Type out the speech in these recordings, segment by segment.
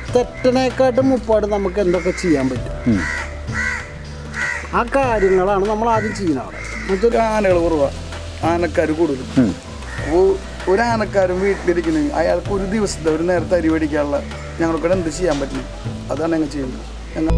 തെറ്റനേക്കാട്ടും മുപ്പാട് നമുക്ക് എന്തൊക്കെ ചെയ്യാൻ പറ്റും ഉം. ആ കാര്യങ്ങളാണ് നമ്മൾ ആദ്യം ചെയ്യുന്നത് അവിടെ എന്നുവെച്ചാൽ ആനകൾ കുറവാ ആനക്കാർ കൂടുതൽ ഉം. അപ്പോൾ ഒരു ആനക്കാരൻ വീട്ടിലിരിക്കണമെങ്കിൽ അയാൾക്ക് ഒരു ദിവസത്തെ ഒരു നേരത്തെ അരി മേടിക്കാനുള്ള ഞങ്ങൾക്കിടെ എന്ത് ചെയ്യാൻ പറ്റും അതാണ് ഞങ്ങൾ ചെയ്യുന്നത് ഞങ്ങൾ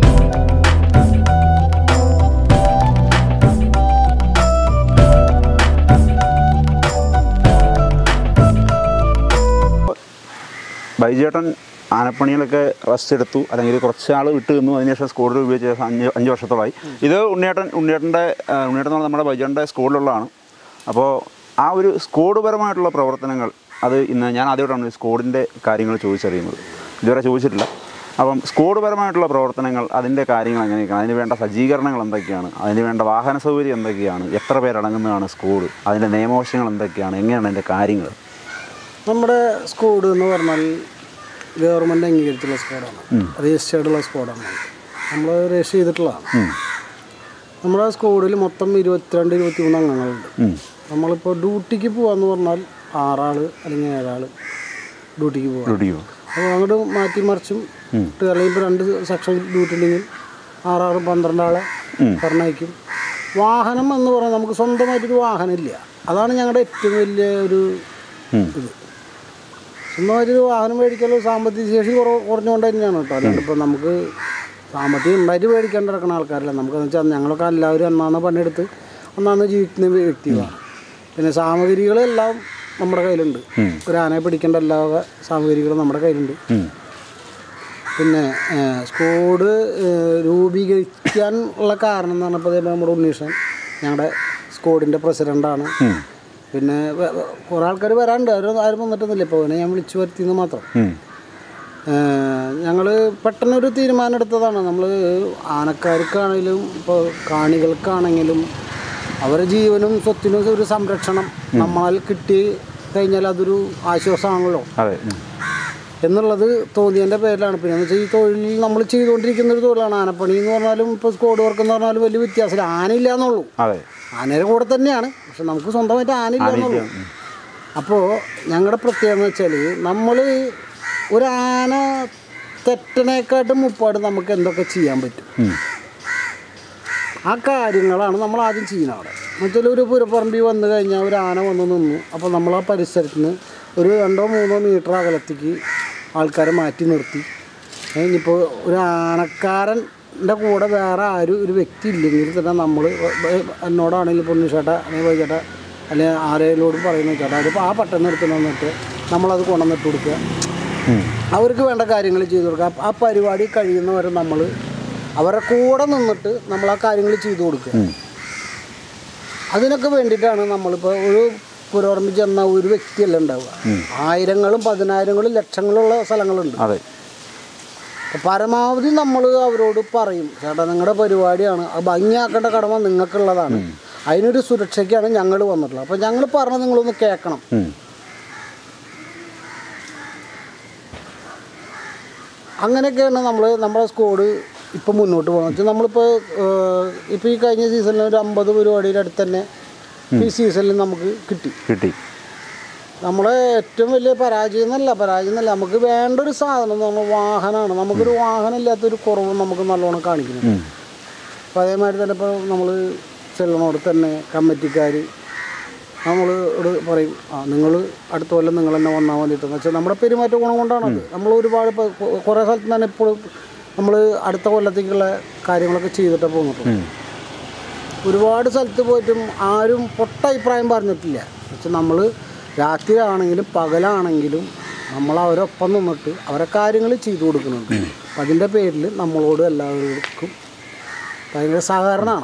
ബൈജേട്ടൻ ആനപ്പണിയിലൊക്കെ റെസ്റ്റ് എടുത്തു അല്ലെങ്കിൽ കുറച്ച് ആൾ വിട്ട് നിന്നു അതിനുശേഷം സ്കൂളിൽ ഉപയോഗിച്ച ശേഷം അഞ്ച് അഞ്ച് വർഷത്തോളമായി ഇത് ഉണ്ണിയേട്ടൻ ഉണ്ണിയേട്ടൻ്റെ ആ, ഉണ്ണിയേട്ടൻ എന്ന് പറഞ്ഞാൽ നമ്മുടെ ബൈജേട്ടൻ്റെ സ്കൂളിലുള്ളതാണ് അപ്പോൾ ആ ഒരു സ്കോഡ് പരമായിട്ടുള്ള പ്രവർത്തനങ്ങൾ അത് ഇന്ന് ഞാൻ ആദ്യമായിട്ടാണ് ഈ സ്കോഡിൻ്റെ കാര്യങ്ങൾ ചോദിച്ചറിയുന്നത് ഇതുവരെ ചോദിച്ചിട്ടില്ല അപ്പം സ്കോഡ് പരമായിട്ടുള്ള പ്രവർത്തനങ്ങൾ അതിൻ്റെ കാര്യങ്ങൾ എങ്ങനെയൊക്കെയാണ് അതിന് വേണ്ട സജ്ജീകരണങ്ങൾ എന്തൊക്കെയാണ് അതിന് വേണ്ട വാഹന സൗകര്യം എന്തൊക്കെയാണ് എത്ര പേരടങ്ങുന്നതാണ് സ്കോഡ് അതിൻ്റെ നിയമവശങ്ങൾ എന്തൊക്കെയാണ് എങ്ങനെയാണ് അതിൻ്റെ കാര്യങ്ങൾ നമ്മുടെ സ്കോഡ് എന്ന് പറഞ്ഞാൽ ഗവൺമെൻറ് അംഗീകരിച്ചുള്ള സ്കോഡാണ് രജിസ്റ്റേർഡുള്ള സ്കോഡാണ് നമ്മൾ രജിസ്റ്റർ ചെയ്തിട്ടുള്ളതാണ് നമ്മുടെ സ്കോഡിൽ മൊത്തം ഇരുപത്തിരണ്ട് ഇരുപത്തി മൂന്ന് അംഗങ്ങളുണ്ട് ഉം. നമ്മളിപ്പോൾ ഡ്യൂട്ടിക്ക് പോകാന്ന് പറഞ്ഞാൽ ആറാൾ അല്ലെങ്കിൽ ഏഴാൾ ഡ്യൂട്ടിക്ക് പോകാം ഡ്യൂട്ടിയോ അപ്പോൾ അങ്ങോട്ട് മാറ്റി മറിച്ചും ഇട്ട് അല്ലെങ്കിൽ ഇപ്പോൾ രണ്ട് സെക്ഷൻ ഡ്യൂട്ടി ഉണ്ടെങ്കിൽ ആറാറ് പന്ത്രണ്ടാളെ പറഞ്ഞയക്കും വാഹനം എന്ന് പറഞ്ഞാൽ നമുക്ക് സ്വന്തമായിട്ടൊരു വാഹനം ഇല്ല അതാണ് ഞങ്ങളുടെ ഏറ്റവും വലിയ ഒരു ഇത് സ്വന്തമായിട്ടൊരു വാഹനം മേടിക്കാനുള്ള സാമ്പത്തിക ശേഷി കുറവ് കുറഞ്ഞുകൊണ്ട് തന്നെയാണ് കേട്ടോ അല്ലാണ്ട് ഇപ്പോൾ നമുക്ക് സാമ്പത്തികം ഉണ്ടായിട്ട് മേടിക്കാണ്ട് നടക്കുന്ന ആൾക്കാരല്ല നമുക്കെന്ന് വെച്ചാൽ ഞങ്ങളൊക്കെ എല്ലാവരും അന്നാന്ന് പണിയെടുത്ത് അന്നാന്ന് ജീവിക്കുന്ന വ്യക്തികളാണ് പിന്നെ സാമഗ്രികളെല്ലാം നമ്മുടെ കയ്യിലുണ്ട് ഒരു ആനയെ പിടിക്കേണ്ട എല്ലാ വക സാമഗ്രികളും നമ്മുടെ കയ്യിലുണ്ട് പിന്നെ ഏഹ്, സ്കോഡ് ഏഹ്, രൂപീകരിക്കാൻ ഉള്ള കാരണം എന്ന് പറഞ്ഞപ്പോൾ ദേ നമ്മുടെ ഉണ്ണീഷൻ ഞങ്ങളുടെ സ്കോഡിൻ്റെ പ്രസിഡൻ്റാണ് പിന്നെ വേ- വേ- കുറേ ആൾക്കാർ വരാണ്ട് അവർ ആരും വന്നിട്ടൊന്നുമില്ല ഇപ്പോൾ അവനെ ഞാൻ വിളിച്ചു വരുത്തിയെന്ന് മാത്രം ഞങ്ങൾ പെട്ടെന്നൊരു തീരുമാനം എടുത്തതാണ് നമ്മൾ ആനക്കാർക്കാണെങ്കിലും ഇപ്പോൾ കാണികൾക്കാണെങ്കിലും അവരുടെ ജീവനും സ്വത്തിനും ഒരു സംരക്ഷണം നമ്മളാൽ കിട്ടി കഴിഞ്ഞാൽ അതൊരു ആശ്വാസമാണല്ലോ അതെ ഉം. എന്നുള്ളത് തോന്നിയതിൻ്റെ പേരിലാണ് പിന്നെ എന്ന് വെച്ചാൽ ഈ തൊഴിൽ നമ്മൾ ചെയ്തുകൊണ്ടിരിക്കുന്ന ഒരു തൊഴിലാണ് ആനപ്പണി എന്ന് പറഞ്ഞാലും ഇപ്പോൾ സ്കോഡ് വർക്ക് എന്ന് പറഞ്ഞാലും വലിയ വ്യത്യാസമില്ല ആനയില്ല എന്നുള്ളൂ അതെ ആനയുടെ കൂടെ തന്നെയാണ് പക്ഷെ നമുക്ക് സ്വന്തമായിട്ട് ആനയില്ല എന്നുള്ളൂ അപ്പോൾ ഞങ്ങളുടെ പ്രത്യേകത എന്ന് വെച്ചാൽ നമ്മൾ ഒരു ആന തെറ്റനേക്കാട്ടും മുപ്പാട് നമുക്ക് എന്തൊക്കെ ചെയ്യാൻ പറ്റും ഉം. ആ കാര്യങ്ങളാണ് നമ്മൾ ആദ്യം ചെയ്യുന്നത് അവിടെ എന്നുവെച്ചാൽ ഒരു പുരപ്പറമ്പിൽ വന്നു കഴിഞ്ഞാൽ ഒരു ആന വന്ന് നിന്നു അപ്പോൾ നമ്മൾ ആ പരിസരത്ത് നിന്ന് ഒരു രണ്ടോ മൂന്നോ മീറ്റർ അകലത്തേക്ക് ആൾക്കാരെ മാറ്റി നിർത്തി ഏ, ഇനിയിപ്പോൾ ഒരു ആനക്കാരൻ്റെ കൂടെ വേറെ ആരും ഒരു വ്യക്തി ഇല്ലെങ്കിൽ തന്നെ നമ്മൾ എന്നോടാണെങ്കിലും ഇപ്പോൾ ചേട്ടാ അല്ലെങ്കിൽ വൈചേട്ടാ അല്ലെങ്കിൽ ആരെങ്കിലോട് പറയുന്ന ചേട്ടാ അതിപ്പോൾ ആ പട്ടണം എടുത്ത് വന്നിട്ട് നമ്മളത് കൊണ്ടുവന്നിട്ട് കൊടുക്കുക അവർക്ക് വേണ്ട കാര്യങ്ങൾ ചെയ്തു കൊടുക്കുക ആ- ആ പരിപാടി കഴിയുന്നവരെ നമ്മൾ അവരുടെ കൂടെ നിന്നിട്ട് നമ്മൾ ആ കാര്യങ്ങൾ ചെയ്തു കൊടുക്കുക അതിനൊക്കെ വേണ്ടിയിട്ടാണ് നമ്മളിപ്പോൾ ഒരു പുരോഗമി ചെന്ന ഒരു വ്യക്തിയല്ല ഉണ്ടാവുക ആയിരങ്ങളും പതിനായിരങ്ങളും ലക്ഷങ്ങളുള്ള സ്ഥലങ്ങളുണ്ട് അതെ അപ്പോൾ പരമാവധി നമ്മൾ അവരോട് പറയും ചേട്ടാ നിങ്ങളുടെ പരിപാടിയാണ് അത് ഭംഗിയാക്കേണ്ട കടമ നിങ്ങൾക്കുള്ളതാണ് അതിനൊരു സുരക്ഷയ്ക്കാണ് ഞങ്ങൾ വന്നിട്ടുള്ളത് അപ്പോൾ ഞങ്ങൾ പറഞ്ഞത് നിങ്ങളൊന്ന് കേൾക്കണം ഉം. അങ്ങനെയൊക്കെയാണ് നമ്മൾ നമ്മുടെ സ്കോഡ് ഇപ്പം മുന്നോട്ട് പോകുന്നത് വെച്ചാൽ നമ്മളിപ്പോൾ ഇപ്പോൾ ഈ കഴിഞ്ഞ സീസണിൽ ഒരു അമ്പത് പരിപാടിയുടെ അടുത്ത് തന്നെ ഈ സീസണിൽ നമുക്ക് കിട്ടി കിട്ടി നമ്മളെ ഏറ്റവും വലിയ പരാജയം എന്നല്ല പരാജയം എന്നല്ല നമുക്ക് വേണ്ട ഒരു സാധനം എന്ന് പറഞ്ഞാൽ വാഹനമാണ് നമുക്കൊരു വാഹനം ഇല്ലാത്തൊരു കുറവ് നമുക്ക് നല്ലോണം കാണിക്കുന്നു അപ്പോൾ അതേമാതിരി തന്നെ ഇപ്പോൾ നമ്മൾ ചെല്ലണോട് തന്നെ കമ്മിറ്റിക്കാർ നമ്മൾ പറയും ആ നിങ്ങൾ അടുത്ത കൊല്ലം നിങ്ങൾ തന്നെ വന്നാൽ മതിയിട്ടെന്ന് വെച്ചാൽ നമ്മുടെ പെരുമാറ്റ ഗുണം കൊണ്ടാണത് നമ്മൾ ഒരുപാട് ഇപ്പോൾ കുറേ സ്ഥലത്ത് തന്നെ ഇപ്പോൾ നമ്മൾ അടുത്ത കൊല്ലത്തേക്കുള്ള കാര്യങ്ങളൊക്കെ ചെയ്തിട്ടേ പോന്നിട്ടുള്ളൂ ഒരുപാട് സ്ഥലത്ത് പോയിട്ടും ആരും പൊട്ട അഭിപ്രായം പറഞ്ഞിട്ടില്ല വെച്ചാൽ നമ്മൾ രാത്രിയാണെങ്കിലും പകലാണെങ്കിലും നമ്മൾ അവരൊപ്പം നിന്നിട്ട് അവരെ കാര്യങ്ങൾ ചെയ്തു കൊടുക്കുന്നുണ്ട് അപ്പം അതിൻ്റെ പേരിൽ നമ്മളോട് എല്ലാവർക്കും ഭയങ്കര സഹകരണമാണ്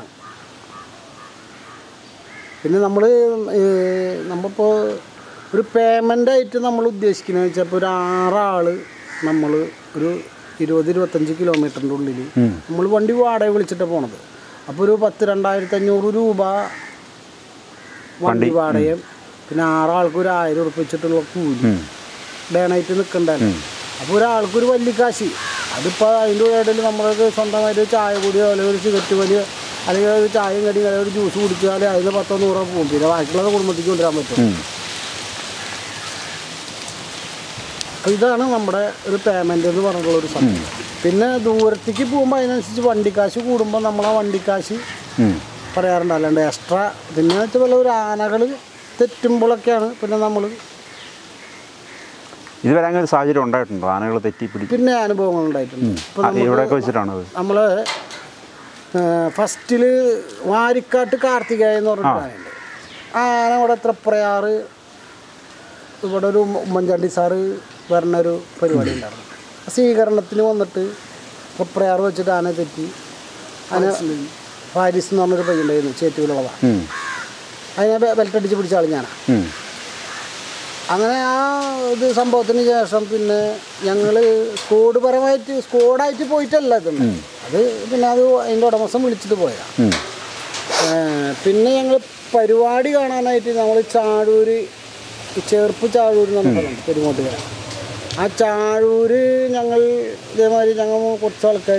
പിന്നെ നമ്മൾ നമ്മളിപ്പോൾ ഒരു പേയ്മെൻ്റ് ആയിട്ട് നമ്മൾ ഉദ്ദേശിക്കുന്നത് വെച്ചാൽ ഇപ്പോൾ ഒരു ആറാൾ നമ്മൾ ഒരു ഇരുപത് ഇരുപത്തഞ്ച് കിലോമീറ്ററിൻ്റെ ഉള്ളിൽ നമ്മൾ വണ്ടി വാടക വിളിച്ചിട്ടാണ് പോണത് അപ്പോൾ ഒരു പത്ത് രണ്ടായിരത്തി അഞ്ഞൂറ് രൂപ വണ്ടി വാടകയും പിന്നെ ആറാൾക്ക് ഒരു ആയിരം ഉറുപ്പ് വെച്ചിട്ടുള്ള കൂലി ഡേ നൈറ്റ് നിൽക്കണ്ടല്ലോ അപ്പോൾ ഒരാൾക്ക് ഒരു വലിയ കാശ് അതിപ്പോൾ അതിൻ്റെ ഇടയിൽ നമ്മൾക്ക് സ്വന്തമായിട്ട് ഒരു ചായ കൂടിയോ അല്ലെങ്കിൽ ഒരു സിഗരറ്റ് വലിയോ അല്ലെങ്കിൽ ഒരു ചായയും കടിയും അല്ലെങ്കിൽ ഒരു ജ്യൂസ് കുടിച്ചാൽ അതിന് പത്തോ നൂറോ പോകും പിന്നെ ബാക്കിയുള്ളത് കുടുംബത്തേക്ക് കൊണ്ടുവരാൻ പറ്റും അപ്പോൾ ഇതാണ് നമ്മുടെ ഒരു പേയ്മെൻ്റ് എന്ന് പറഞ്ഞിട്ടുള്ള ഒരു സംഭവം പിന്നെ ദൂരത്തേക്ക് പോകുമ്പോൾ അതിനനുസരിച്ച് വണ്ടിക്കാശ് കൂടുമ്പോൾ നമ്മൾ ആ വണ്ടിക്കാശ് ഉം. പറയാറുണ്ട് അല്ലാണ്ട് എക്സ്ട്രാ പിന്നെ വെച്ചാൽ വല്ല ഒരു ആനകൾ തെറ്റുമ്പോഴൊക്കെയാണ് പിന്നെ നമ്മൾ ഇതുവരെ അങ്ങനെ ഒരു സാഹചര്യം ഉണ്ടായിട്ടുണ്ടോ ആനകൾ തെറ്റി പിടിക്കും പിന്നെ അനുഭവങ്ങൾ ഉണ്ടായിട്ടുണ്ട് ഇപ്പോൾ എവിടെയൊക്കെ വെച്ചിട്ടാണത് നമ്മൾ ഫസ്റ്റിൽ വാരിക്കാട്ട് കാർത്തികേയ എന്ന് പറഞ്ഞിട്ട് ആനയുണ്ട് ആ ആന ഇവിടെ തൃപ്രയാറ് ഇവിടെ ഒരു ഉമ്മൻചാണ്ടി സാറ് വരുന്ന ഒരു പരിപാടി ഉണ്ടായിരുന്നു സ്വീകരണത്തിന് വന്നിട്ട് തൃപ്രയാറ് വെച്ചിട്ട് ആന തെറ്റി ആന ഫാരിസ് എന്ന് പറഞ്ഞൊരു പയ്യുണ്ടായിരുന്നു ചേറ്റുവിലുള്ളതാണ് ഉം. അതിനെ ബെ- ബെൽറ്റടിച്ച് പിടിച്ച ആൾ ഞാനാണ് ഉം. അങ്ങനെ ആ ഇത് സംഭവത്തിന് ശേഷം പിന്നെ ഞങ്ങൾ സ്കോഡ് പരമായിട്ട് സ്കോഡായിട്ട് പോയിട്ടല്ല ഇതൊന്നും അത് പിന്നെ അത് അതിൻ്റെ ഉടമസ്ഥൻ വിളിച്ചിട്ട് പോയതാണ് ഉം. പിന്നെ ഞങ്ങൾ പരിപാടി കാണാനായിട്ട് നമ്മൾ ചാഴൂര് ഈ ചേർപ്പ് ചാഴൂർ എന്ന് പറഞ്ഞ സ്ഥലമുണ്ട് പെരുമോട്ടുകര ആ ചാഴൂര് ഞങ്ങൾ ഇതേമാതിരി ഞങ്ങൾ കുറച്ച് ആൾക്കാർ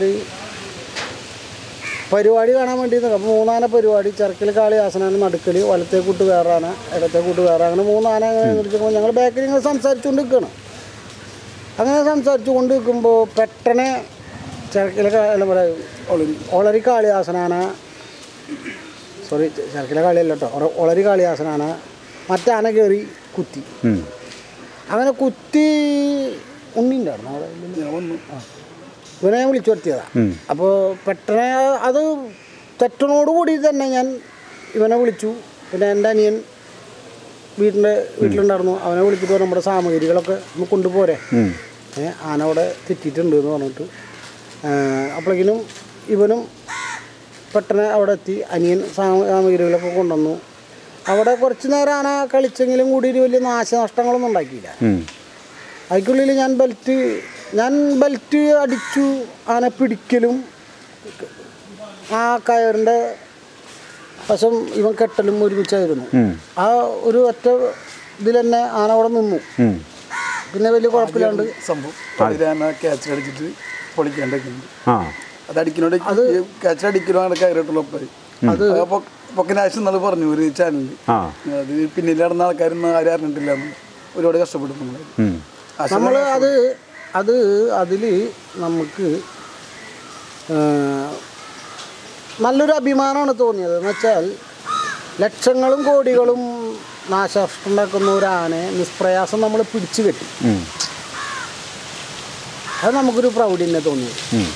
പരിപാടി കാണാൻ വേണ്ടി നിൽക്കാം അപ്പോൾ മൂന്നാന പരിപാടി ചെറുക്കൽ കാളി ആസനാണ് നടുക്കൽ വലത്തേ കൂട്ട് വേറെ ആന ഇടത്തെ കൂട്ട് വേറെ അങ്ങനെ മൂന്നാന അങ്ങനെ നിർത്തിക്കുമ്പോൾ ഞങ്ങൾ ബാക്കിൽ ഇങ്ങനെ സംസാരിച്ചുകൊണ്ട് നിൽക്കണം അങ്ങനെ സംസാരിച്ചു കൊണ്ട് നിൽക്കുമ്പോൾ പെട്ടെന്ന് ചെറുക്കിലെ എന്താ പറയുക ഒളരി കാളി ആസനാന സോറി ചെറുക്കിലെ കാളിയല്ല കേട്ടോ ഒള- ഒളരി കാളി ആസനാന മറ്റേ ആന കയറി കുത്തി ഉം. അങ്ങനെ കുത്തി ഉണ്ണിണ്ടായിരുന്നു അവിടെ ഇല്ലല്ലോ. ഞാൻ വന്നു ഇവനെ ഞാൻ വിളിച്ചു വരുത്തിയതാണ് ഉം. അപ്പോൾ പെട്ടെന്ന് അത് തെറ്റനോട് കൂടി തന്നെ ഞാൻ ഇവനെ വിളിച്ചു പിന്നെ എൻ്റെ അനിയൻ വീട്ടിൻ്റെ വീട്ടിലുണ്ടായിരുന്നു അവനെ വിളിച്ചിട്ട് പറഞ്ഞു, നമ്മുടെ സാമഗ്രികളൊക്കെ ഒന്ന് കൊണ്ടുപോരെ ഉം. ഏ ആന അവിടെ തെറ്റിയിട്ടുണ്ട് എന്ന് പറഞ്ഞിട്ട് അപ്പോഴേക്കിനും ഇവനും പെട്ടെന്ന് അവിടെ എത്തി അനിയൻ സാമ- സാമഗ്രികളൊക്കെ കൊണ്ടുവന്നു അവിടെ കുറച്ച് നേരം ആന കളിച്ചെങ്കിലും കൂടി ഒരു വലിയ നാശനഷ്ടങ്ങളൊന്നും ഉണ്ടാക്കിയില്ല ഉം. അതിക്കുള്ളിൽ ഞാൻ ബെൽറ്റ് ഞാൻ ബെൽറ്റ് അടിച്ചു ആന പിടിക്കലും ആ കയറിൻ്റെ വശം ഇവൻ കെട്ടലും ഒരുമിച്ചായിരുന്നു ഉം. ആ ഒരു ഒറ്റ ഇതിൽ തന്നെ ആന അവിടെ നിന്നു ഉം. പിന്നെ വലിയ കുഴപ്പമില്ലാണ്ട് സംഭവം പതിരാന ക്യാച്ച് അടിച്ചിട്ട് പൊളിക്കാണ്ടൊക്കെയുണ്ട് ആ അത് അടിക്കണോട് ക്യാച്ച് അടിക്കണോ അങ്ങനെ കയറിയിട്ടുള്ള ഒപ്പര് അത് പൊക്കനാശം എന്നാണ് പറഞ്ഞു ഒരു ചാനലിൽ ആ അത് പിന്നിൽ നടന്ന ആൾക്കാരൊന്നും ആരും അറിഞ്ഞിട്ടില്ല എന്ന്. ഒരുപാട് കഷ്ടപ്പെടും നമ്മൾ ഉം. നമ്മൾ അത് അത് അതിൽ നമുക്ക് ആ, നല്ലൊരു അഭിമാനമാണ് തോന്നിയത് എന്ന് വെച്ചാൽ ലക്ഷങ്ങളും കോടികളും നാശനഷ്ടം ഉണ്ടാക്കുന്ന ഒരു ആനയെ നിഷ്പ്രയാസം നമ്മൾ പിടിച്ചു കെട്ടി ഉം. അത് നമുക്കൊരു പ്രൗഢി തന്നെ തോന്നിയത് ഉം.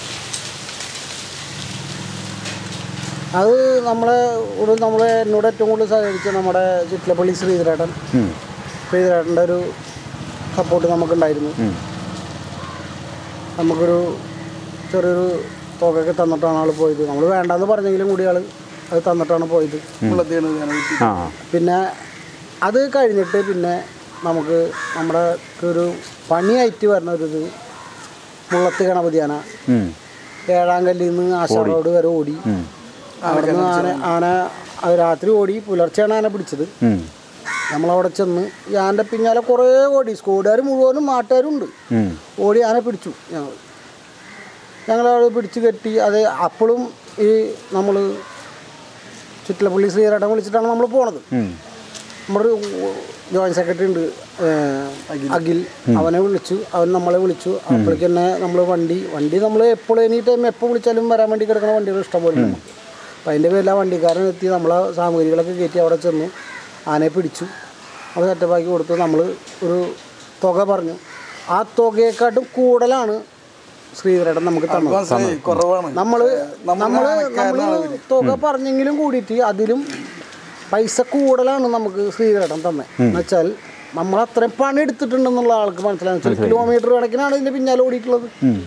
അത് നമ്മളെ ഒരു നമ്മളെ എന്നോട് ഏറ്റവും കൂടുതൽ സഹകരിച്ച നമ്മുടെ ചിറ്റിലപ്പള്ളി ശ്രീധരേട്ടൻ ഉം. ശ്രീധരേട്ടൻ്റെ ഒരു സപ്പോർട്ട് നമുക്കുണ്ടായിരുന്നു ഉം. നമുക്കൊരു ചെറിയൊരു തുകയൊക്കെ തന്നിട്ടാണ് ആൾ പോയത് നമ്മൾ വേണ്ടാന്ന് പറഞ്ഞെങ്കിലും കൂടി ആൾ അത് തന്നിട്ടാണ് പോയത് ഉള്ളതാണ് ഞാൻ കിട്ടി ആ പിന്നെ അത് കഴിഞ്ഞിട്ട് പിന്നെ നമുക്ക് നമ്മുടെ ഒരു പണിയായിട്ട് വരുന്ന ഒരു ഇത് മുള്ളത്ത് ഗണപതിയാന ഉം. ഏഴാം കല്ലിൽ നിന്ന് ആശാ റോഡ് വരെ ഓടി ഉം. അവിടെ നിന്ന് ആന ആന അത് രാത്രി ഓടി പുലർച്ചെയാണ് ആന പിടിച്ചത് ഉം. നമ്മളവിടെ ചെന്ന് ഈ ആൻ്റെ പിന്നാലെ കുറേ ഓടി സ്കോഡുകാർ മുഴുവനും നാട്ടുകാരും ഉണ്ട് ഉം. ഓടി ആന പിടിച്ചു ഞങ്ങൾ ഞങ്ങളവിടെ പിടിച്ച് കെട്ടി അത് അപ്പോഴും ഈ നമ്മൾ ചുറ്റിലപ്പള്ളി ശ്രീധരേട്ടൻ വിളിച്ചിട്ടാണ് നമ്മൾ പോണത് ഉം. നമ്മുടെ ഒരു ജോയിൻറ്റ് സെക്രട്ടറി ഉണ്ട് ഏഹ്, അഖിൽ അവനെ വിളിച്ചു അവൻ നമ്മളെ വിളിച്ചു അപ്പോഴേക്ക് തന്നെ നമ്മൾ വണ്ടി വണ്ടി നമ്മൾ എപ്പോഴും എനി ടൈം എപ്പോൾ വിളിച്ചാലും വരാൻ വേണ്ടി കിടക്കുന്ന വണ്ടികൾ ഇഷ്ടംപോലെ ഉണ്ട് നമുക്ക് അപ്പം അതിൻ്റെ പേരിൽ ആ വണ്ടിക്കാരൻ എത്തി നമ്മളെ സാമഗ്രികളൊക്കെ കയറ്റി അവിടെ ചെന്നു ആനയെ പിടിച്ചു അത് സെറ്റപ്പാക്കി കൊടുത്തു നമ്മൾ ഒരു തുക പറഞ്ഞു ആ തുകയെക്കാട്ടും കൂടുതലാണ് ശ്രീധരേട്ടൻ നമുക്ക് തന്നത് മനസ്സിലായി കുറവാണ് നമ്മള് നമ്മൾ നമ്മള് ആനക്കാരനാണ് നമ്മള് തുക പറഞ്ഞെങ്കിലും കൂടിയിട്ട് അതിലും പൈസ കൂടുതലാണ് നമുക്ക് ശ്രീകരട്ടൻ തന്നെ എന്നുവെച്ചാൽ നമ്മൾ അത്രയും പണി എടുത്തിട്ടുണ്ടെന്നുള്ള ആൾക്ക് മനസ്സിലായി കിലോമീറ്റർ കണക്കിനാണ് ഇതിന്റെ പിന്നാലെ ഓടിയിട്ടുള്ളത് ഉം.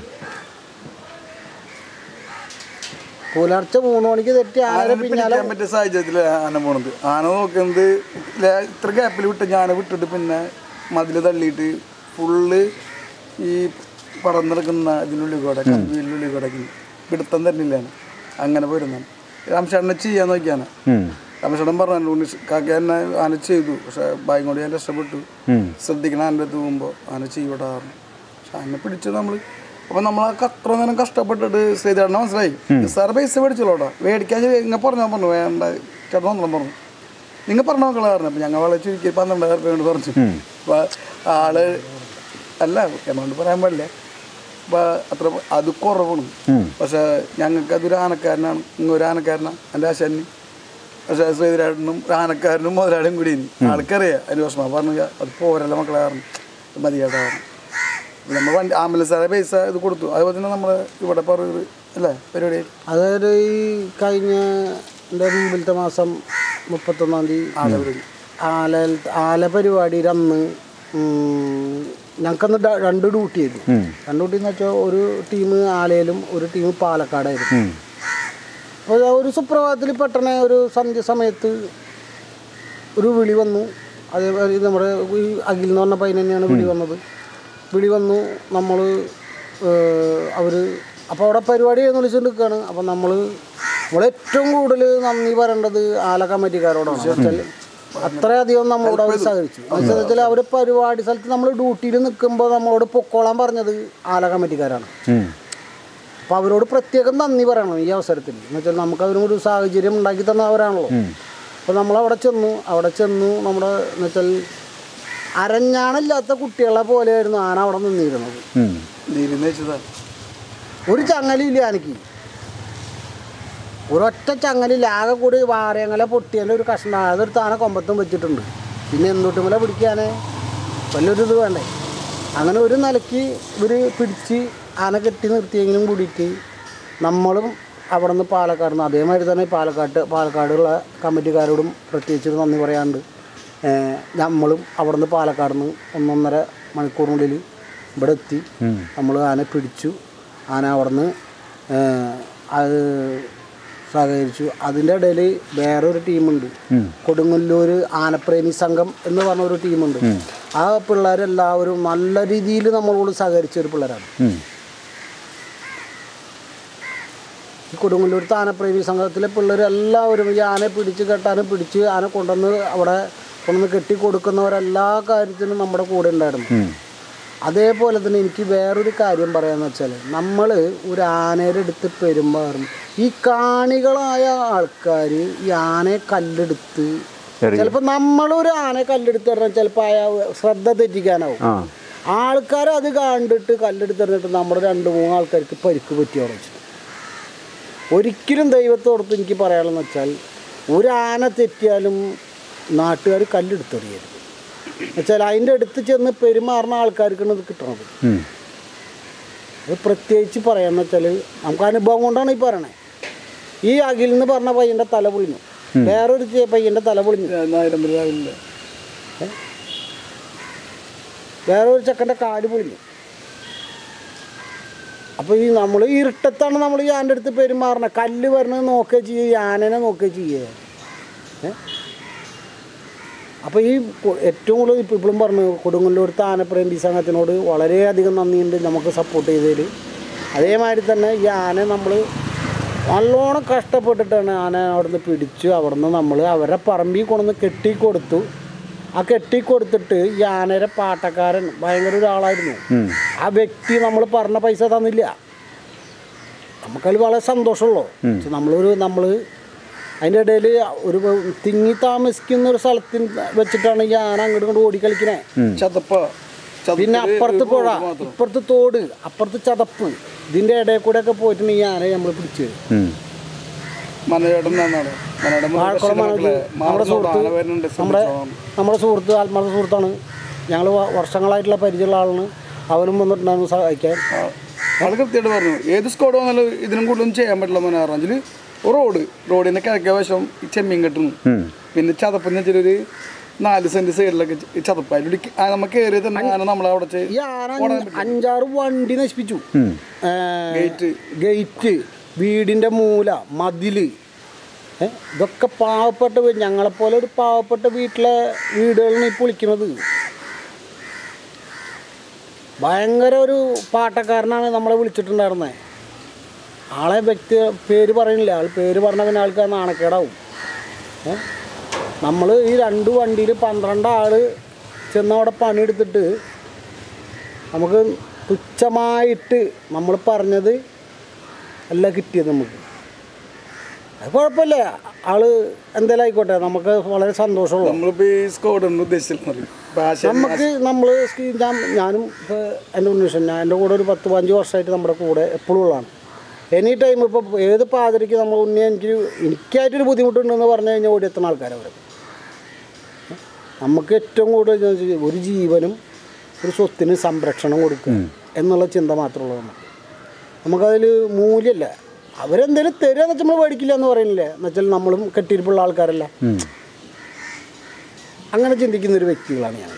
പുലർച്ചെ മൂന്ന് മണിക്ക് തെറ്റി ആനയുടെ ആനനെ പിന്നാലെ പിടിക്കാൻ പറ്റിയ സാഹചര്യത്തിലാണ് ആന പോണത് ആന നോക്കുന്നത് ല- ഇത്ര ഗ്യാപ്പിൽ വിട്ട് ഞാൻ വിട്ടിട്ട് പിന്നെ മതിൽ തള്ളിയിട്ട് ഫുള്ള് ഈ പടർന്നെടുക്കുന്ന ഇതിനുള്ളിൽ കൂടെ കമ്പിയിലുള്ളിൽ കൂടെ പിടുത്തം തരുന്നില്ലാണ് അങ്ങനെ പോരുന്നാണ് രാമശേഷനെ ചെയ്യാൻ നോക്കിയാണ് ഉം. രാമശേഷൻ പറഞ്ഞു ഉണ്ണി കാക്ക എന്നെ ആന ചെയ്തു പക്ഷെ ബായും കൊണ്ട് ഞാൻ രക്ഷപ്പെട്ടു ഉം. ശ്രദ്ധിക്കണം ആൻ്റെ അടുത്ത് പോകുമ്പോൾ ആന ചെയ്യൂടാറുണ്ട് പക്ഷെ ആനെ പിടിച്ച് നമ്മൾ അപ്പം നമ്മൾ അത്ര നേരം കഷ്ടപ്പെട്ടിട്ട് ശ്രീധരനെ മനസ്സിലായി സാറ് പൈസ മേടിച്ചോളൂട്ടോ മേടിക്കാൻ ഇങ്ങനെ പറഞ്ഞാൽ പറഞ്ഞു വേണ്ട ചേട്ടൻ ഒന്നും പറഞ്ഞു നിങ്ങൾ പറഞ്ഞ മക്കളെ പറഞ്ഞു അപ്പം ഞങ്ങൾ വളരെ ചുരുക്കി പന്ത്രണ്ടായിരം രൂപ കൊണ്ട് പറഞ്ഞു അപ്പോൾ ആള് അല്ല എമൗണ്ട് പറയാൻ പാടില്ല അപ്പോൾ അത്ര അത് കുറവാണ് പക്ഷേ ഞങ്ങൾക്ക് അതൊരു ആനക്കാരനാണ് ഇങ്ങൊരു ആനക്കാരനാണ് എൻ്റെ ആശാനി പക്ഷേ ശ്രീധരാട്ടനും ആനക്കാരനും മുതലാളിയും കൂടി ഇനി ആൾക്കറിയാം അതിന് വിഷമം പറഞ്ഞു അത് പോരല്ല മക്കളെ കാരണം ഇത് മതിയാട്ടാ പറഞ്ഞു നമ്മൾ വണ്ടി ആംബുലൻസുകാരെ പൈസ ഇത് കൊടുത്തു അതുപോലെ തന്നെ നമ്മൾ ഇവിടെ പറയൂർ അല്ലേ പരിപാടി അതായത് ഈ കഴിഞ്ഞ എൻ്റെ മുമ്പിലത്തെ മാസം മുപ്പത്തൊന്നാം തീയതി ആലപ്പുഴ ആല ആല പരിപാടിയിൽ അന്ന് ഉം, ഞങ്ങൾക്കന്ന് ഡ- രണ്ട് ഡ്യൂട്ടി ആയിരുന്നു രണ്ട് ഡ്യൂട്ടി എന്ന് വെച്ചാൽ ഒരു ടീം ആലയിലും ഒരു ടീം പാലക്കാടായിരുന്നു അപ്പോൾ ഒരു സുപ്രഭാതത്തിൽ പെട്ടെന്ന് ഒരു സന്ധ്യ സമയത്ത് ഒരു വിളി വന്നു അതേപോലെ നമ്മുടെ ഈ അഖിൽ എന്ന് പറഞ്ഞ പയ്യൻ തന്നെയാണ് വിളി വന്നത് വിളി വന്നു നമ്മൾ അവർ അപ്പോൾ അവിടെ പരിപാടി എന്ന് വിളിച്ചുകൊണ്ട് നിൽക്കുകയാണ് അപ്പോൾ നമ്മൾ നമ്മൾ ഏറ്റവും കൂടുതൽ നന്ദി പറയേണ്ടത് ആല കമ്മിറ്റിക്കാരോടാണ് വെച്ചാൽ അത്രയധികം നമ്മളോട് അവർ സഹകരിച്ചു എന്ന് വെച്ചാൽ അവർ പരിപാടി സ്ഥലത്ത് നമ്മൾ ഡ്യൂട്ടിയിൽ നിൽക്കുമ്പോൾ നമ്മളോട് പൊക്കോളാൻ പറഞ്ഞത് ആല കമ്മിറ്റിക്കാരാണ് അപ്പോൾ അവരോട് പ്രത്യേകം നന്ദി പറയണം ഈ അവസരത്തിൽ എന്ന് വെച്ചാൽ നമുക്ക് അതിനൊരു സാഹചര്യം ഉണ്ടാക്കി തന്നവരാണല്ലോ അപ്പോൾ നമ്മളവിടെ ചെന്നു അവിടെ ചെന്നു നമ്മുടെ എന്ന് വെച്ചാൽ അരഞ്ഞാണില്ലാത്ത കുട്ടികളെ പോലെയായിരുന്നു ആന അവിടെ നിന്നിരുന്നത് നീരിന്ന് വെച്ചതാ ഒരു ചങ്ങലില്ല ആനയ്ക്ക് ഒരൊറ്റ ചങ്ങലില്ല ആകെ കൂടി വാരയങ്ങല പൊട്ടിയതിൻ്റെ ഒരു കഷ്ണം അതൊരു താന കൊമ്പത്തും വെച്ചിട്ടുണ്ട് പിന്നെ എന്തൊട്ടുമല പിടിക്കാനേ വല്ലൊരു ഇത് വേണ്ടേ അങ്ങനെ ഒരു നിലയ്ക്ക് ഇവർ പിടിച്ച് ആന കെട്ടി നിർത്തിയെങ്കിലും കൂടിയിട്ട് നമ്മളും അവിടെ നിന്ന് പാലക്കാട് നിന്ന് അതേമാതിരി തന്നെ പാലക്കാട്ട് പാലക്കാടുള്ള കമ്മിറ്റിക്കാരോടും പ്രത്യേകിച്ച് ഒരു നന്ദി പറയാണ്ട് ഏഹ് നമ്മളും അവിടെ നിന്ന് പാലക്കാട് നിന്ന് ഒന്നൊന്നര മണിക്കൂറിനുള്ളിൽ ഇവിടെ എത്തി നമ്മൾ ആന പിടിച്ചു ആന അവിടെ നിന്ന് അത് സഹകരിച്ചു അതിൻ്റെ ഇടയിൽ വേറൊരു ടീമുണ്ട് കൊടുങ്ങല്ലൂർ ആനപ്രേമി സംഘം എന്ന് പറഞ്ഞ ഒരു ടീമുണ്ട് ആ പിള്ളേരെല്ലാവരും നല്ല രീതിയിൽ നമ്മളോട് സഹകരിച്ച ഒരു പിള്ളേരാണ് ഈ കൊടുങ്ങല്ലൂർ ആനപ്രേമി സംഘത്തിലെ പിള്ളേർ എല്ലാവരും ഈ ആനയെ പിടിച്ച് കെട്ടാനും പിടിച്ച് ആന കൊണ്ടുവന്ന് അവിടെ കൊണ്ടുവന്ന് കെട്ടി കൊടുക്കുന്നവരെല്ലാ കാര്യത്തിനും നമ്മുടെ കൂടെ ഉണ്ടായിരുന്നു അതേപോലെ തന്നെ എനിക്ക് വേറൊരു കാര്യം പറയാന്ന് വെച്ചാൽ നമ്മൾ ഒരു ആനയുടെ അടുത്ത് പെരുമാറും ഈ കാണികളായ ആൾക്കാർ ഈ ആനയെ കല്ലെടുത്ത് ചിലപ്പോൾ നമ്മളൊരു ആനയെ കല്ലെടുത്ത് പറഞ്ഞാൽ ചിലപ്പോൾ അയാൾ ശ്രദ്ധ തെറ്റിക്കാനാവും ആ ആൾക്കാർ അത് കണ്ടിട്ട് കല്ലെടുത്തെറിഞ്ഞിട്ട് നമ്മുടെ രണ്ട് മൂന്ന് ആൾക്കാർക്ക് പരിക്ക് പറ്റി ഉറച്ചു ഒരിക്കലും ദൈവത്തോടത്ത് എനിക്ക് പറയാനുള്ളതെന്ന് വെച്ചാൽ ഒരു ആന തെറ്റിയാലും നാട്ടുകാർ കല്ലെടുത്തെറിയരുത് എന്നുവെച്ചാൽ അതിൻ്റെ അടുത്ത് ചെന്ന് പെരുമാറുന്ന ആൾക്കാർക്കാണ് ഇത് കിട്ടണത് ഉം. അത് പ്രത്യേകിച്ച് പറയാന്ന് വെച്ചാൽ നമുക്ക് അനുഭവം കൊണ്ടാണ് ഈ പറയണേ ഈ അഖിൽ എന്ന് പറഞ്ഞ പയ്യൻ്റെ തല പൊളിഞ്ഞു വേറൊരു ചെ- പയ്യൻ്റെ തല പൊളിഞ്ഞു നായിരം രാവിലെ വേറൊരു ചെക്കൻ്റെ കാല് പൊളിഞ്ഞു അപ്പോൾ ഈ നമ്മൾ ഇരുട്ടത്താണ് നമ്മൾ ഈ ആൻ്റെ അടുത്ത് പെരുമാറണത് കല്ല് വരണത് നോക്കുക ചെയ്യുക ഈ ആനനെ നോക്കുക ചെയ്യുക ഏ അപ്പോൾ ഈ കൊ- ഏറ്റവും കൂടുതൽ ഇപ്പോൾ ഇപ്പോഴും പറഞ്ഞു കൊടുങ്ങല്ലൂർത്തെ ആനപ്രേമി സംഘത്തിനോട് വളരെയധികം നന്ദിയുണ്ട് നമുക്ക് സപ്പോർട്ട് ചെയ്തതിൽ അതേമാതിരി തന്നെ ഈ ആന നമ്മൾ നല്ലോണം കഷ്ടപ്പെട്ടിട്ടാണ് ആന അവിടുന്ന് പിടിച്ചു അവിടുന്ന് നമ്മൾ അവരുടെ പറമ്പിൽ കൊണ്ടുവന്ന് കെട്ടിക്കൊടുത്തു ആ കെട്ടിക്കൊടുത്തിട്ട് ഈ ആനയുടെ പാട്ടക്കാരൻ ഭയങ്കര ഒരാളായിരുന്നു ആ വ്യക്തി നമ്മൾ പറഞ്ഞ പൈസ തന്നില്ല നമുക്കതിൽ വളരെ സന്തോഷമുള്ളൂ നമ്മളൊരു നമ്മൾ അതിൻ്റെ ഇടയിൽ ഒരു തിങ്ങി താമസിക്കുന്ന ഒരു സ്ഥലത്തിൽ വെച്ചിട്ടാണ് ഈ ആന അങ്ങോട്ട് ഇങ്ങോട്ട് ഓടിക്കളിക്കണേ ചതപ്പ പിന്നെ അപ്പുറത്ത് പുഴ ഇപ്പുറത്ത് തോട് അപ്പുറത്ത് ചതപ്പ് ഇതിൻ്റെ ഇടയിൽ കൂടെ ഒക്കെ പോയിട്ടാണ് ഈ ആനയെ നമ്മൾ പിടിച്ചത് ഉം. മനോജേട്ടൻ എന്നാണ് മനോജേട്ടൻ വാഴക്കുളം മനോജ് നമ്മുടെ സുഹൃത്ത് വരുന്നുണ്ട് നമ്മുടെ നമ്മുടെ സുഹൃത്ത് ആത്മാർത്ഥ സുഹൃത്താണ് ഞങ്ങൾ വർഷങ്ങളായിട്ടുള്ള പരിചയമുള്ള ആളാണ് അവനും വന്നിട്ടുണ്ടായിരുന്നു സഹായിക്കാൻ ആള് കൃത്യമായിട്ട് പറഞ്ഞു ഏത് സ്കോഡ് വന്നാലും ഇതിനും കൂടുതലൊന്നും ചെയ്യാൻ പറ്റില്ല മനോറഞ്ചിൽ റോഡ് റോഡിന്റെ കിഴക്കേ വശം ഈ ചെമ്മീൻ കെട്ടുന്നു പിന്നെ ചതപ്പെന്ന് വെച്ചാൽ ഒരു നാല് സെന്റ് സൈഡിലൊക്കെ ഈ ചതപ്പ് അതിലൂടെ നമ്മൾ കയറിയ തന്നെ ആന നമ്മളെ അവിടെ ചെ- ഈ ആന അഞ്ച് അഞ്ചാറ് വണ്ടി നശിപ്പിച്ചു ഗേറ്റ് ഗേറ്റ് വീടിൻ്റെ മൂല മതില് ഏ, ഇതൊക്കെ പാവപ്പെട്ട വീട് ഞങ്ങളെപ്പോലെ ഒരു പാവപ്പെട്ട വീട്ടിലെ വീടുകളാണ് ഈ പൊളിക്കുന്നത് ഭയങ്കര ഒരു പാട്ടക്കാരനാണ് നമ്മളെ വിളിച്ചിട്ടുണ്ടായിരുന്നത് ആളെ വ്യക്തി പേര് പറയണില്ല ആൾ പേര് പറഞ്ഞ പിന്നെ ആൾക്ക് നാണക്കേടാവും ഏ നമ്മൾ ഈ രണ്ട് വണ്ടിയിൽ പന്ത്രണ്ട് ആൾ ചെന്ന് അവിടെ പണിയെടുത്തിട്ട് നമുക്ക് തുച്ഛമായിട്ട് നമ്മൾ പറഞ്ഞത് അല്ല കിട്ടിയത് നമുക്ക് അത് കുഴപ്പമില്ല ആള് എന്തായാലും ആയിക്കോട്ടെ നമുക്ക് വളരെ സന്തോഷമുള്ള നമ്മളിപ്പോ ഈ സ്കോഡ് ഒന്ന് ഉദ്ദേശിച്ചില്ല ഭാഷ നമുക്ക് നമ്മൾ ഞാൻ ഞാനും ഇപ്പോൾ എൻ്റെ ഉണ്ണിഷൻ ഞാൻ എൻ്റെ കൂടെ ഒരു പത്ത് പതിനഞ്ച് വർഷമായിട്ട് നമ്മുടെ കൂടെ എപ്പോഴും ഉള്ളതാണ് എനി ടൈം ഇപ്പോൾ ഏത് പാതിരിക്ക് നമ്മൾ ഉണ്ണി എനിക്ക് എനിക്കായിട്ടൊരു ബുദ്ധിമുട്ടുണ്ടെന്ന് പറഞ്ഞു കഴിഞ്ഞാൽ ഓടി എത്തുന്ന ആൾക്കാരെ അവർ നമുക്ക് ഏറ്റവും കൂടുതൽ എന്ന് വെച്ചാൽ ഒരു ജീവനും ഒരു സ്വത്തിന് സംരക്ഷണം കൊടുക്കുക എന്നുള്ള ചിന്ത മാത്രമുള്ളൂ നമുക്ക് നമുക്കതിൽ മൂല്യമല്ല അവരെന്തെങ്കിലും തരിക എന്ന് വെച്ചാൽ നമ്മൾ മേടിക്കില്ല എന്ന് പറയുന്നില്ലേ എന്ന് വെച്ചാൽ നമ്മളും കെട്ടിയിരിപ്പുള്ള ആൾക്കാരല്ല ഉം. അങ്ങനെ ചിന്തിക്കുന്ന ഒരു വ്യക്തികളാണ് ഞങ്ങൾ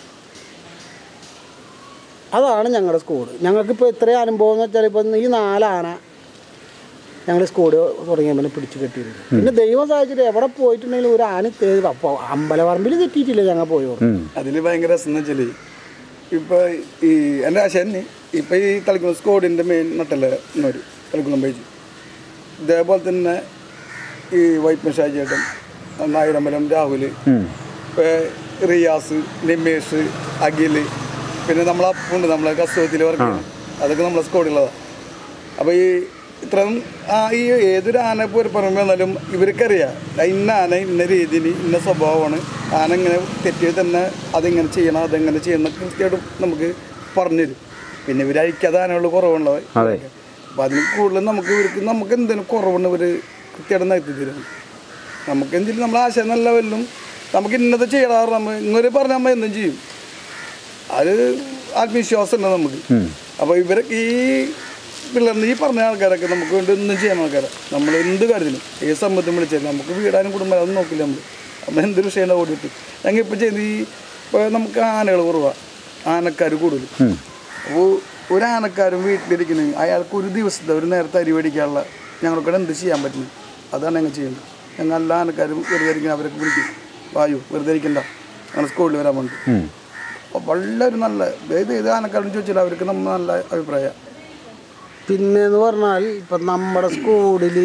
അതാണ് ഞങ്ങളുടെ സ്കോഡ് ഞങ്ങൾക്കിപ്പോൾ ഇത്രയും അനുഭവം എന്ന് വെച്ചാൽ ഇപ്പം ഈ നാലാന ഞങ്ങൾ സ്കോഡ് തുടങ്ങിയപ്പോൾ പിടിച്ച് കെട്ടിയിരുന്നു പിന്നെ ദൈവം സാഹചര്യം എവിടെ പോയിട്ടുണ്ടെങ്കിലും ഒരു ആന തേ- അപ്പോൾ അമ്പലപറമ്പിൽ തെറ്റിയിട്ടില്ല ഞങ്ങൾ പോയോട് ഉം. അതിൽ ഭയങ്കര രസം എന്ന് വെച്ചാല് ഇപ്പൊ ഈ എൻ്റെ ആശാന് ഇപ്പൊ ഈ കളിക്കുന്ന സ്കോഡിന്റെ മെയിൻ നട്ടല്ല എന്നൊരു കളിക്കുന്ന പേജ് ഇതേപോലെ തന്നെ ഈ വൈപ്പ് ഷാജിയേട്ടൻ നായിരമ്പലം രാഹുല് ഉം. ഇപ്പൊ റിയാസ് നിമേഷ് അഖിൽ പിന്നെ നമ്മളെ അപ്പുണ്ട് നമ്മളെ കസ്തൂത്തിൽ വർക്ക് ചെയ്യുന്നത് അതൊക്കെ നമ്മളെ സ്കോഡിലുള്ളതാണ് അപ്പോൾ ഈ ഇത്രയും ആ ഈ ഏതൊരു ആന ഇപ്പോൾ ഒരു പറമ്പ് വന്നാലും ഇവർക്കറിയാം ഇന്ന ആന ഇന്ന രീതിയിൽ ഇന്ന സ്വഭാവമാണ് ആന ഇങ്ങനെ തെറ്റിയത് തന്നെ അതെങ്ങനെ ചെയ്യണം അതെങ്ങനെ ചെയ്യണം എന്നൊക്കെ കൃത്യമായിട്ട് നമുക്ക് പറഞ്ഞുതരും പിന്നെ ഇവർ അഴിക്കാതെ ആനകൾ കുറവുള്ളത് അതെ അപ്പം അതിന് കൂടുതൽ നമുക്ക് ഇവർക്ക് നമുക്ക് എന്തെങ്കിലും കുറവുണ്ട് ഇവർ കൃത്യമായിട്ട് നിർത്തി തരും നമുക്ക് എന്തെങ്കിലും നമ്മൾ ആശയം നല്ല വല്ലും നമുക്ക് ഇന്നത് ചെയ്യണം നമ്മൾ ഇങ്ങനെ പറഞ്ഞാൽ നമ്മൾ എന്തും ചെയ്യും അത് ആത്മവിശ്വാസം ഉണ്ട് നമുക്ക് അപ്പോൾ ഇവരൊക്കെ ഈ പിള്ളേർ ഈ പറഞ്ഞ ആൾക്കാരൊക്കെ നമുക്ക് വേണ്ടി ഒന്നും ചെയ്യാൻ ആൾക്കാരെ നമ്മൾ എന്ത് കാര്യത്തിലും ഏത് സംബന്ധം വിളിച്ചാലും നമുക്ക് വീടാനും കുടുംബം അതൊന്നും നോക്കില്ല നമ്മൾ നമ്മൾ എന്തൊരു വിഷയം ഓടിയിട്ട് ഞങ്ങൾ ഇപ്പോൾ ചെയ്യുന്ന ഈ ഇപ്പോൾ നമുക്ക് ആനകൾ കുറവാണ് ആനക്കാർ കൂടുതൽ അപ്പോൾ ഒരു ആനക്കാരും വീട്ടിലിരിക്കുന്നത് അയാൾക്ക് ഒരു ദിവസത്തെ ഒരു നേരത്തെ അരി മേടിക്കാനുള്ള ഞങ്ങൾക്കൂടെ എന്ത് ചെയ്യാൻ പറ്റുന്നു അതാണ് ഞങ്ങൾ ചെയ്യുന്നത് ഞങ്ങൾ എല്ലാ ആനക്കാരും വെറുതെ ഇരിക്കുന്ന അവരൊക്കെ വിളിക്കും വായു വെറുതെ ഇരിക്കണ്ട ഞങ്ങൾ സ്കൂളിൽ വരാൻ വേണ്ടി ഉം. അപ്പോൾ വളരെ നല്ല ഏത് ഏത് ആനക്കാരും ചോദിച്ചാൽ അവർക്ക് നമ്മൾ നല്ല അഭിപ്രായം പിന്നെ എന്ന് പറഞ്ഞാൽ ഇപ്പം നമ്മുടെ സ്കൂളിൽ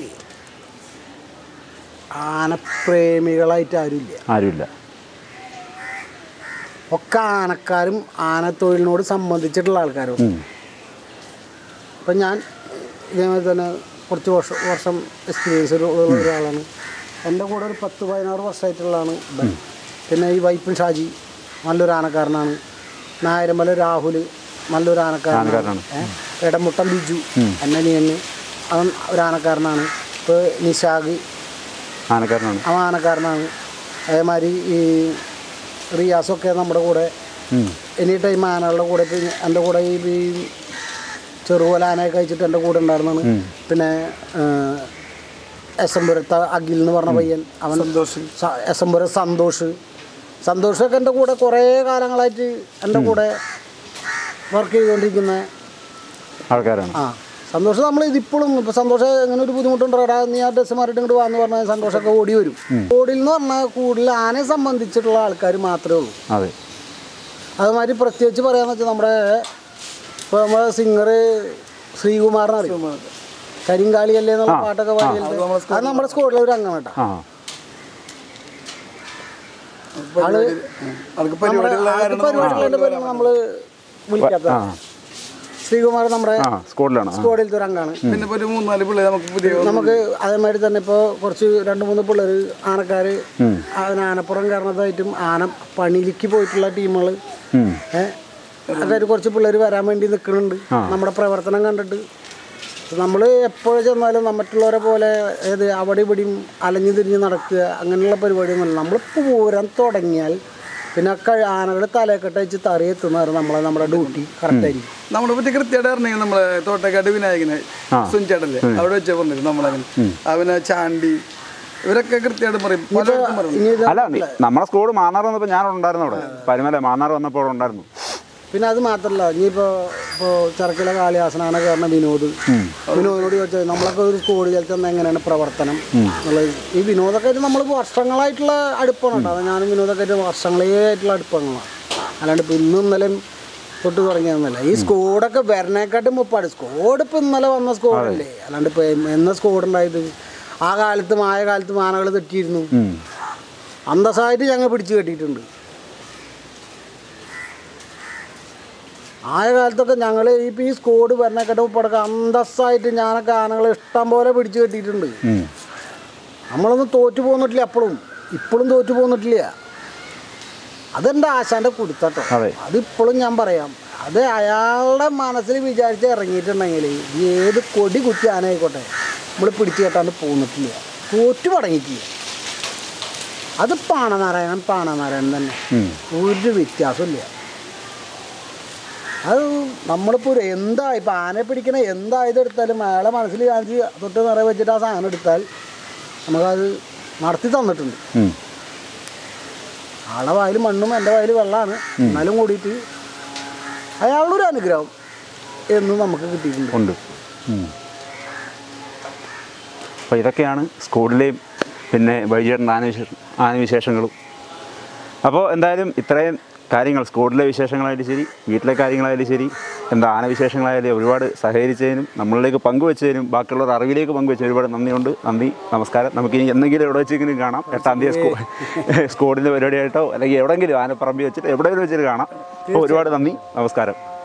ആനപ്രേമികളായിട്ട് ആരുമില്ല ആരുമില്ല ഒക്കെ ആനക്കാരും ആനത്തൊഴിലിനോട് സംബന്ധിച്ചിട്ടുള്ള ആൾക്കാരും ഉം. ഇപ്പം ഞാൻ ഇതേമാതിരി തന്നെ കുറച്ച് വർഷം വർഷം എക്സ്പീരിയൻസ് ഉള്ള ഒരാളാണ് എൻ്റെ കൂടെ ഒരു പത്ത് പതിനാറ് വർഷമായിട്ടുള്ളതാണ് ഇവൻ. പിന്നെ ഈ വൈപ്പിൻ ഷാജി നല്ലൊരു ആനക്കാരനാണ് നായരമല രാഹുൽ നല്ലൊരു ആനക്കാരനാണ് ആനക്കാരനാണ്. ഏ, എടമുട്ടം ബിജു അന്നനിയന് അവൻ ഒരു ആനക്കാരനാണ് ഇപ്പോൾ നിഷാഗ് ആനക്കാരനാണ് അവൻ ആനക്കാരനാണ് അതേമാതിരി ഈ റിയാസൊക്കെ നമ്മുടെ കൂടെ ഉം. എനി ടൈം ആനകളുടെ കൂടെ ഇപ്പം എൻ്റെ കൂടെ ഈ ഈ ചെറുപോലെ ആനയൊക്കെ കഴിച്ചിട്ട് എൻ്റെ കൂടെ ഉണ്ടായിരുന്നാണ് പിന്നെ എസ് എം പുരത്ത അഖിൽ എന്ന് പറഞ്ഞ പയ്യൻ അവൻ സന്തോഷം സ- എസ് എം പുരം സന്തോഷ് സന്തോഷൊക്കെ എൻ്റെ കൂടെ കുറേ കാലങ്ങളായിട്ട് എൻ്റെ കൂടെ വർക്ക് ചെയ്തുകൊണ്ടിരിക്കുന്ന ആൾക്കാരാണ് ആ സന്തോഷം നമ്മൾ ഇതിപ്പോഴും ഇപ്പോൾ സന്തോഷം എങ്ങനെ ഒരു ബുദ്ധിമുട്ടുണ്ടോ എടാ നീ ആ ഡ്രസ്സ് മാറിയിട്ട് ഇങ്ങോട്ട് വാന്ന് പറഞ്ഞാൽ സന്തോഷമൊക്കെ ഓടി വരും ഓടിൽ എന്ന് പറഞ്ഞാൽ കൂടുതൽ ആനയെ സംബന്ധിച്ചിട്ടുള്ള ആൾക്കാർ മാത്രമേ ഉള്ളൂ അതെ അതുമാതിരി പ്രത്യേകിച്ച് പറയാന്ന് വെച്ചാൽ നമ്മുടെ ഇപ്പോൾ നമ്മുടെ സിംഗർ ശ്രീകുമാറിനെ അറിയും കരിങ്കാളിയല്ലേ എന്നുള്ള പാട്ടൊക്കെ പാടിയത് അത് നമ്മുടെ സ്കൂളിലെ ഒരു അംഗം കേട്ടോ ആ പരിപാടി അവർക്ക് പരിപാടിയുള്ള കാരണം പരിപാടികളുടെ പേരാണ് നമ്മൾ വിളിക്കാത്തത് ആ ശ്രീകുമാർ നമ്മുടെ ആ സ്കൂളിലാണ് ആ. സ്ക്വാഡിലത്തെ ഒരു അംഗമാണ് പിന്നെ ഇപ്പൊ ഒരു മൂന്നാല് പിള്ളേർ നമുക്ക് പുതിയ നമുക്ക് അതേമാതിരി തന്നെ ഇപ്പോൾ കുറച്ച് രണ്ട് മൂന്ന് പിള്ളേർ ആനക്കാർ അതിന് ആനപ്പുറം കയറുന്നതായിട്ടും ആന പണിയിലേക്ക് പോയിട്ടുള്ള ടീമുകൾ ഉം. ഏഹ് അതൊരു കുറച്ച് പിള്ളേർ വരാൻ വേണ്ടി നിൽക്കുന്നുണ്ട് നമ്മുടെ പ്രവർത്തനം കണ്ടിട്ട് നമ്മൾ എപ്പോഴും ചെന്നാലും മറ്റുള്ളവരെ പോലെ ഏത് അവിടെ ഇവിടെയും അലഞ്ഞു തിരിഞ്ഞ് നടക്കുക അങ്ങനെയുള്ള പരിപാടിയൊന്നുമില്ല നമ്മളിപ്പോൾ പൂരം തുടങ്ങിയാൽ പിന്നെ ആനകൾ തലക്കെട്ട് വെച്ച് തറിയെത്തുന്നവരെ നമ്മളെ നമ്മുടെ ഡ്യൂട്ടി കറക്റ്റായിരിക്കും നമ്മളെ പറ്റി കൃത്യമായിട്ട് അറിഞ്ഞെങ്കിൽ നമ്മളെ തോട്ടക്കാട് വിനായകനെ സുനിച്ചേട്ടല്ലേ അവിടെ വെച്ചാൽ പറഞ്ഞിരുന്നു നമ്മളങ്ങനെ അവനെ ചാണ്ടി ഇവരൊക്കെ കൃത്യമായിട്ട് പറയും പലയിടത്തും പറയും ഇനി ഇത് അല്ല നീ- നമ്മുടെ സ്കൂൾ മാന്നാർ വന്നപ്പോൾ ഞാൻ ഉണ്ടായിരുന്നു അവിടെ പരുമല മാന്നാർ വന്നപ്പോൾ അവിടെ ഉണ്ടായിരുന്നു പിന്നെ അത് മാത്രമല്ല ഇനിയിപ്പോൾ ഇപ്പോൾ ചർക്കിലെ കാളിയാസനാണ് കയറുന്ന വിനോദ് വിനോദിനോട് ചോദിച്ചാൽ നമ്മളൊക്കെ ഒരു സ്കൂളിൽ ചെന്ന് എങ്ങനെയാണ് പ്രവർത്തനം എന്നുള്ളത് ഈ വിനോദൊക്കെ ആയിട്ട് നമ്മൾ വർഷങ്ങളായിട്ടുള്ള അടുപ്പമാണ് കേട്ടോ അത് ഞാനും വിനോദൊക്കെ ആയിട്ട് വർഷങ്ങളേ ആയിട്ടുള്ള അടുപ്പങ്ങളാണ് അല്ലാണ്ട് ഇപ്പം ഇന്നും ഇന്നലെയും തൊട്ട് തുടങ്ങിയതൊന്നുമല്ല ഈ സ്കോഡൊക്കെ വരണേക്കാട്ടും മുപ്പാട് സ്കോഡ് ഇപ്പം ഇന്നലെ വന്ന സ്കോഡല്ലേ അല്ലാണ്ട് ഇപ്പം എന്ന സ്കോഡുണ്ടായത് ആ കാലത്തും ആയ കാലത്തും ആനകൾ തെറ്റിയിരുന്നു ഉം. അന്തസ്സായിട്ട് ഞങ്ങൾ പിടിച്ചു കെട്ടിയിട്ടുണ്ട് ആയ കാലത്തൊക്കെ ഞങ്ങൾ ഇപ്പം ഈ സ്കോഡ് ഭരണക്കെട്ട് ഉപ്പടക്കം അന്തസ്സായിട്ട് ഞാനൊക്കെ ആനകൾ ഇഷ്ടം പോലെ പിടിച്ചു കെട്ടിയിട്ടുണ്ട് ഉം. നമ്മളൊന്നും തോറ്റു പോന്നിട്ടില്ല അപ്പോഴും ഇപ്പോഴും തോറ്റു പോന്നിട്ടില്ല അതെൻ്റെ ആശാൻ്റെ കുരുത്തട്ടോ അതെ. അതിപ്പോഴും ഞാൻ പറയാം അത് അയാളുടെ മനസ്സിൽ വിചാരിച്ച് ഇറങ്ങിയിട്ടുണ്ടെങ്കിൽ ഏത് കൊടി കുത്തി ആനയായിക്കോട്ടെ നമ്മൾ പിടിച്ചു കെട്ടാണ്ട് പോന്നിട്ടില്ല തോറ്റു പടങ്ങിയിട്ടില്ല അത് പാണനാരായണൻ പാണനാരായണൻ തന്നെ ഉം. ഒരു വ്യത്യാസമില്ല അത് നമ്മളിപ്പോൾ ഒരു എന്താ ഇപ്പം ആനയെ പിടിക്കണ എന്തായതെടുത്താലും അയാളെ മനസ്സിൽ കാണിച്ച് തൊട്ട് നിറയെ വെച്ചിട്ട് ആ സാധനം എടുത്താൽ നമുക്കത് നടത്തി തന്നിട്ടുണ്ട് ഉം. ആളെ വായിൽ മണ്ണും എൻ്റെ വായിൽ വെള്ളമാണ് എന്നാലും കൂടിയിട്ട് അയാളുടെ ഒരു അനുഗ്രഹം എന്നും നമുക്ക് കിട്ടിയിട്ടുണ്ട് ഉണ്ട് അപ്പോൾ ഇതൊക്കെയാണ് സ്കൂളിലെയും പിന്നെ വൈകിട്ടേണ്ട ആനവിശേഷ ആനവിശേഷങ്ങളും അപ്പോൾ എന്തായാലും ഇത്രയും കാര്യങ്ങൾ സ്കൂളിലെ വിശേഷങ്ങളായാലും ശരി വീട്ടിലെ കാര്യങ്ങളായാലും ശരി എന്താ ആനവിശേഷങ്ങളായാലും ഒരുപാട് സഹകരിച്ചതിനും നമ്മളിലേക്ക് പങ്കുവെച്ചതിനും ബാക്കിയുള്ളവർ അറിവിലേക്ക് പങ്കുവെച്ചതിനും ഒരുപാട് നന്ദിയുണ്ട് നന്ദി നമസ്കാരം നമുക്കിനി എന്തെങ്കിലും എവിടെ വെച്ചെങ്കിലും കാണാം എട്ടാം തീയതി സ്കൂ സ്കൂളിൻ്റെ പരിപാടിയായിട്ടോ അല്ലെങ്കിൽ എവിടെയെങ്കിലും ആനപ്പറമ്പി വെച്ചിട്ട് എവിടെയെങ്കിലും വെച്ചിട്ട് കാണാം അപ്പോൾ ഒരുപാട് നന്ദി നമസ്കാരം